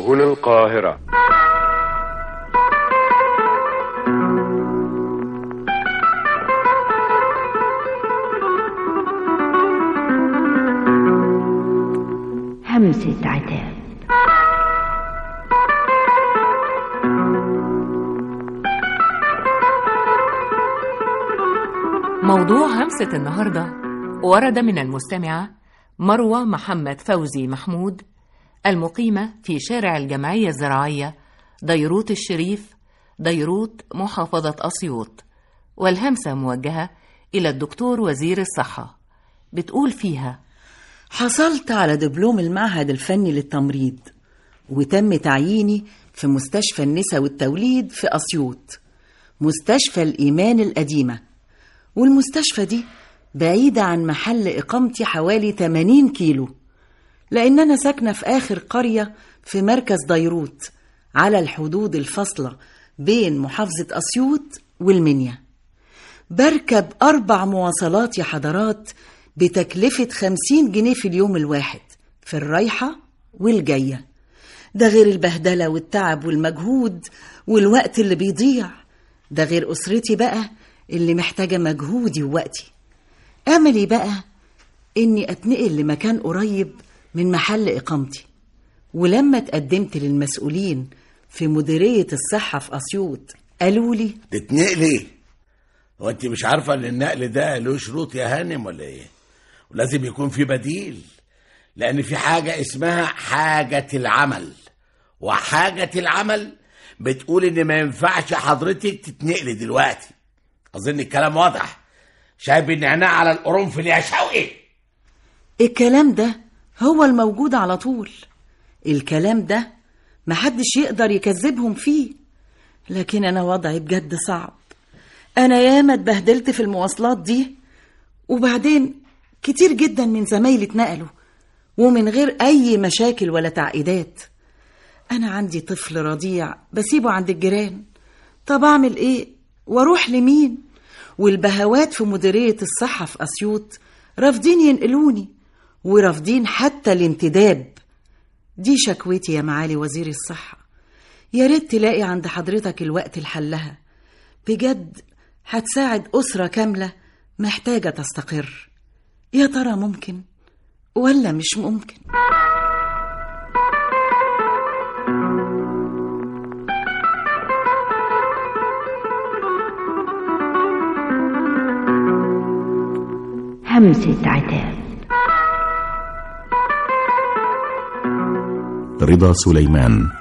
هنا القاهرة همسة عتاب موضوع همسة النهاردة ورد من المستمعة مروة محمد فوزي محمود المقيمة في شارع الجمعية الزراعية ديروت الشريف ديروت محافظة أسيوط والهمسة موجهة إلى الدكتور وزير الصحة بتقول فيها حصلت على دبلوم المعهد الفني للتمريض وتم تعييني في مستشفى النساء والتوليد في أسيوط مستشفى الإيمان القديمة والمستشفى دي بعيدة عن محل إقامتي حوالي 80 كيلو لأن أنا ساكنة في آخر قرية في مركز ديروت على الحدود الفاصلة بين محافظة أسيوط والمنيا بركب أربع مواصلات يا حضرات بتكلفة خمسين جنيه في اليوم الواحد في الرايحة والجاية ده غير البهدلة والتعب والمجهود والوقت اللي بيضيع ده غير أسرتي بقى اللي محتاجة مجهودي ووقتي أملي بقى إني أتنقل لمكان قريب من محل إقامتي ولما اتقدمت للمسؤولين في مديرية الصحة في أسيوط قالوا لي تتنقلي هو انت مش عارفه ان النقل ده له شروط يا هانم ولا ايه ولازم يكون في بديل لان في حاجه اسمها حاجه العمل وحاجه العمل بتقول ان ما ينفعش حضرتك تتنقلي دلوقتي اظن الكلام واضح شايف النعناع على القرنفل يا شوقي الكلام ده هو الموجود على طول الكلام ده محدش يقدر يكذبهم فيه لكن أنا وضعي بجد صعب أنا ياما اتبهدلت في المواصلات دي وبعدين كتير جدا من زمايلي اتنقلوا ومن غير أي مشاكل ولا تعقيدات أنا عندي طفل رضيع بسيبه عند الجيران طب أعمل إيه وأروح لمين والبهوات في مديرية الصحة في أسيوط رافضين ينقلوني ورافضين حتى الانتداب دي شكوتي يا معالي وزير الصحة يا ريت تلاقي عند حضرتك الوقت لحلها بجد هتساعد أسرة كاملة محتاجة تستقر يا ترى ممكن ولا مش ممكن همسة عتاب رضا سليمان